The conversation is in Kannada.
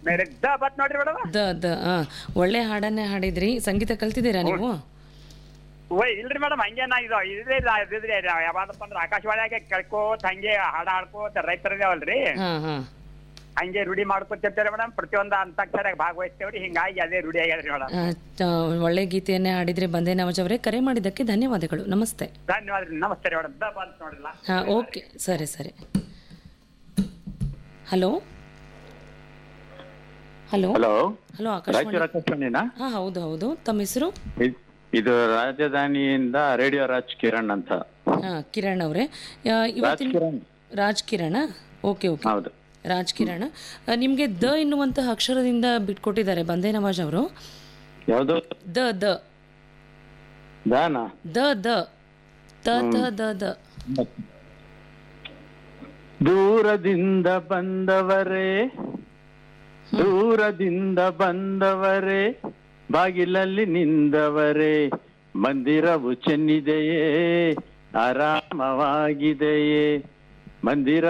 ಮೇರೆ ದ ಬತ್ ನೋಡ್ರಿ ಮೇಡಮ್ ದ ದ ಆ ಒಳ್ಳೆ ಹಾಡನ್ನೇ ಹಾಡಿದ್ರಿ ಸಂಗೀತ ಕಲ್ತಿದ್ದೀರಾ ನೀವು ಓಯ್ ಇಲ್ರಿ ಮೇಡಮ್ ಹಂಗೆ ನಾ ಇದು ಇದ್ರಿ ಇದ್ರಿ ಯಾವ್ದಪ್ಪ ಅಂದ್ರೆ ಆಕಾಶವಾಣಿಯಾಗೆ ಕೇಳ್ಕೋತ ಹಂಗೆ ಹಾಡ ಹಾಡ್ಕೋತ ರೈತರದೇವಲ್ರಿ ಹಾ ಹಾ ಹಂಗೆ ರೂಢಿ ಮಾಡ್ಕೊತಿರ್ತಾರೆ ಮೇಡಮ್ ಪ್ರತಿಯೊಂದು ಅಂತಾಕ್ಷರಾಗ ಭಾಗವಹಿಸ್ತೇವ್ರಿ ಹಿಂಗಾಗಿ ಅದೇ ರೂಢಿ ಆಗ್ಯದ್ರಿ ಮೇಡಮ್ ಆ, ತ- ಒಳ್ಳೆ ಗೀತೆಯನ್ನೇ ಹಾಡಿದ್ರಿ ಬಂದೇ ನವಜ್ ಅವರೇ ಕರೆ ಮಾಡಿದ್ದಕ್ಕೆ ಧನ್ಯವಾದಗಳು ನಮಸ್ತೆ ಧನ್ಯವಾದ ರೀ ನಮಸ್ತೆ ರೀ ಮೇಡಮ್ ದ ಬಂತ ನೋಡ್ರಿಲ್ಲ ಹಾ ಓಕೆ ಸರಿ ಸರಿ hello hello hello hello Raichur Akashvani ಆಕಾಶವಾಣಿನಾ ಹಾ ಹೌದು ಹೌದು ತಮ್ಮ ಹೆಸರು ಇದ್- ಇದು ರಾಜಧಾನಿಯಿಂದ ರೇಡಿಯೋ ರಾಜ್ ಕಿರಣ್ ಅಂತ ಹಾ ಕಿರಣ್ ಅವರೇ ಆ, ರಾಜ್ ಇವತ್ತಿನ ಕಿರಣ್ ರಾಜ್ ಕಿರಣ ಓಕೆ ಓಕೆ ಹೌದು ರಾಜ್ ಕಿರಣ ಆ, ನಿಮ್ಗೆ ದ ಎನ್ನುವಂತಹ ಅಕ್ಷರದಿಂದ ಬಿಟ್ಕೊಟ್ಟಿದ್ದಾರೆ ಬಂದೇ ನವಾಜ್ ಅವರು ಯಾವುದು ದ ದ ದಾನ ದ ದ ತ ತ ದ ದ ದೂರದಿಂದ ಬಂದವರೇ ದೂರದಿಂದ ಬಂದವರೇ ಬಾಗಿಲಲ್ಲಿ ನಿಂದವರೇ ಮಂದಿರವು ಚೆನ್ನಿದೆಯೇ ಆರಾಮವಾಗಿದೆಯೇ ಮಂದಿರ